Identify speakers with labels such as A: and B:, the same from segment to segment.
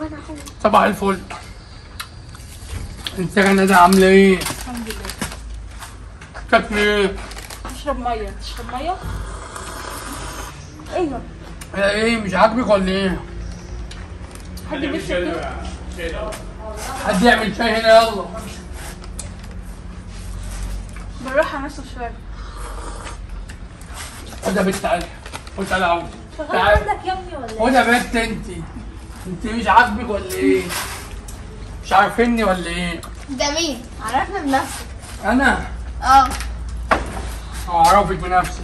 A: وانا هو
B: صباح الفل انت يا ندى عامله ايه؟
C: الحمد لله
B: تاكلي ايه؟
C: تشرب ميه تشرب ميه ايوه
B: هي ايه مش عاجبك ولا ايه؟
C: حد بيشرب كده
B: حد يعمل شاي هنا يلا
C: بالراحه نفسه شويه
B: خد يا بنت تعالي خد تعالي اهو
A: شغال
B: تعالي
A: عندك يا ابني ولا
B: خد يا بنت انت انت مش عاجبك ولا ايه؟ مش عارفيني ولا ايه؟
A: ده مين؟ عرفنا بنفسك
B: انا
A: اه
B: اعرفك بنفسي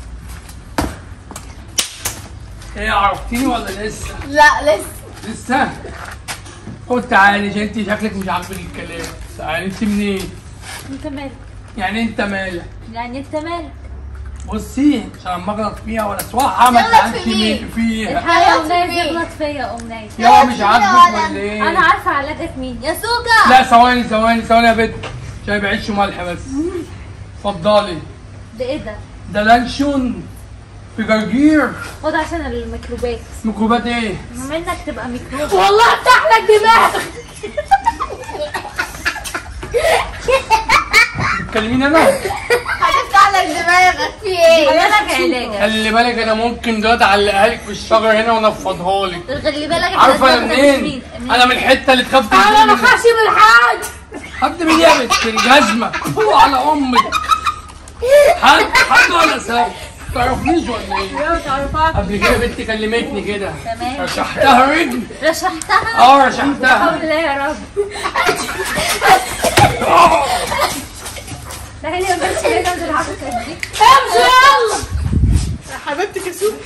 B: ايه عرفتيني ولا لسه؟
A: لا لسه
B: لسه؟ خد تعالي عشان انت شكلك مش عاجبك الكلام تعالي انت منين؟
A: انت مالك
B: يعني انت مالك؟
A: يعني انت مالك
B: بصي عشان ما اغلط فيها ولا اسوحها ما
A: تغلط
B: تزعلش
A: في مين؟
B: مين فيها
A: الحقيقة
D: يا
A: غلط
D: أمنية
A: في مين؟
D: تغلط فيا يا أمنية
B: يا مش عاجبك
A: ولا-
B: ولا ايه؟
D: أنا عارفة علاجك مين يا سوكا
B: لا ثواني ثواني ثواني يا بنت شاي بعيش وملح بس اتفضلي
D: ده إيه ده؟
B: ده لانشون في جرجير
D: خد عشان الميكروبات
B: ميكروبات ايه؟
D: منك تبقى ميكروب
A: والله افتح لك دماغك
B: تكلميني انا؟
A: هتفتح لك دماغك في ايه؟
D: علاجك علاجك
B: خلي بالك انا ممكن دلوقتي اعلقها لك في الشجره هنا وانفضها لك
D: خلي بالك إحنا
B: عارفه انا
D: لازم
B: منين؟ انا من الحته اللي تخاف
A: انا
B: تنزلي
A: ما
B: منها.
A: بخافش من حد
B: حد مين يا بنت الجزمه هو على امك حد حد ولا ساب تعرفنيش ولا ايه؟
C: لا تعرفها
B: قبل كده بنتي كلمتني كده
D: تمام
B: رشحتها رجل
D: رشحتها
B: اه رشحتها
D: حول الله يا رب لا هي ما بقتش هي جنب العبكة دي
A: امشي يلا
C: حبيبتك يا سوق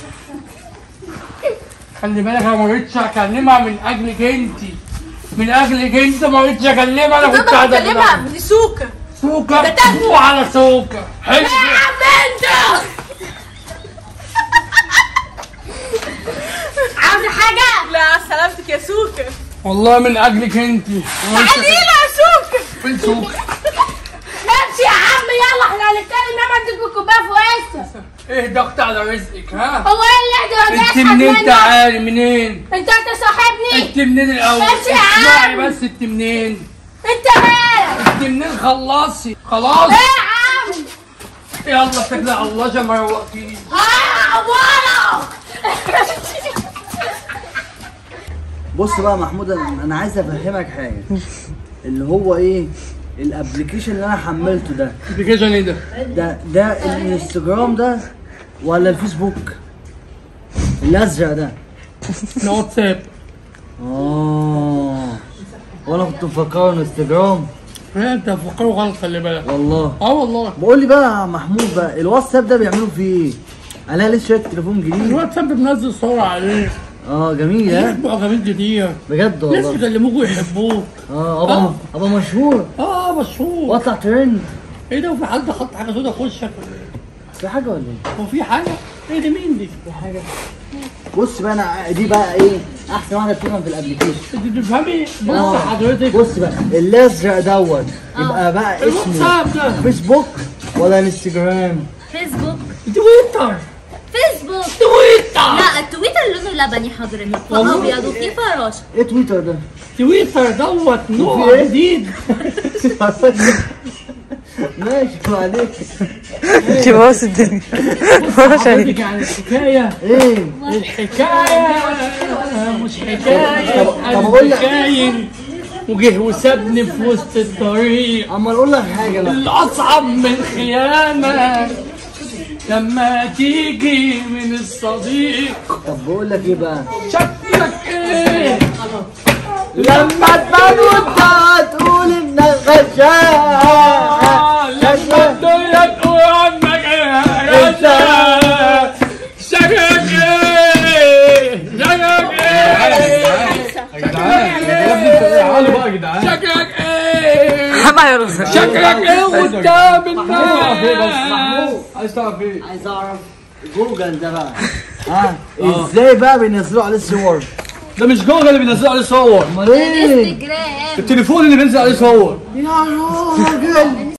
B: خلي بالك انا ما رضيتش اكلمها من اجلك انت من اجلك انت ما رضيتش اكلمها انا كنت قاعده
C: بكلمها
B: كده.
C: من سوكا
B: سوكا وعلى سوكا حلو
A: انت عاوز حاجة؟
C: لا سلامتك يا سوكا
B: والله من اجلك انت
C: خلينا يا سوكا
B: فين سوكا
A: امشي يا عم يلا احنا هنتكلم انما اديك بالكوبايه في وشك
B: ايه ضغط على رزقك ها
A: هو ايه اللي احنا
B: انت منين تعالي منين
A: انت انت صاحبني
B: انت منين الاول
A: امشي يا عم.
B: اسمعي بس انت منين
A: انت مالك
B: انت منين خلصي خلاص
A: ايه يا عم
B: يلا اتكلي على الله عشان ما يروقكيش
A: اه ورا
E: بص بقى يا محمود انا أنا عايز افهمك حاجه اللي هو ايه الابلكيشن اللي انا حملته ده
B: الابلكيشن ايه ده؟
E: ده ده الانستجرام ده ولا الفيسبوك الازرق ده
B: الواتساب
E: اه وانا كنت مفكره انستجرام
B: ايه انت فكره غلط خلي بالك
E: والله
B: اه والله
E: بقول لي بقى يا محمود بقى الواتساب ده بيعملوا فيه ايه انا لسه شايف تليفون جديد
B: الواتساب بنزل صور عليه
E: اه جميل ها
B: يحبوا اغاني كتير
E: بجد
B: ناس
E: والله
B: يكلموك ويحبوك
E: اه ابقى ابقى مشهور
B: اه مشهور
E: واطلع ترند
B: ايه ده وفي حد حط حاجه سودا في وشك ولا ايه؟
E: في حاجه ولا ايه
B: هو في حاجه؟ ايه دي مين دي؟
E: في حاجه بص بقى انا دي بقى ايه احسن واحده بتفهم في الابلكيشن
B: انت بتفهمي؟ بص
E: آه.
B: حضرتك
E: بص بقى الازرق دوت يبقى بقى اسمه
B: الواتساب ده
E: فيسبوك ولا انستجرام
D: فيسبوك
B: تويتر
D: فيسبوك
B: تويتر
D: لا التويتر لونه لبني حضرتك
B: والله؟
D: ابيض وفيه فراشه
E: ايه تويتر ده
B: تويتر دوت
E: في
B: نوع
E: إيه؟
B: جديد
E: ماشي وعليك
F: انت باص الدنيا باص عليك
B: حضرتك يعني الحكايه
E: ايه
B: الحكايه مش حكايه
E: طب- طب أقول لك-
B: الحكاين وجه وسابني في وسط الطريق
E: اما اقول لك حاجه بقى
B: الأصعب من خيانة لما تيجي من الصديق
E: طب بقول لك ايه بقى
B: شكلك ايه
E: لما تبان وانت تقول انك غشاء
B: لما الدنيا تقول عنك ايه يا رجال شكلك ايه شكلك ايه شكلك ايه
F: ما يرزق
B: شكلك ايه قدام الناس
E: عايز تعرف ايه عايز اعرف جوجل ده بقى ها ازاي بقى بينزلوا عليه صور
B: ده مش جوجل اللي بينزلوا عليه صور
E: امال ايه
D: انستجرام
B: التليفون اللي بينزل عليه صور
E: يا راجل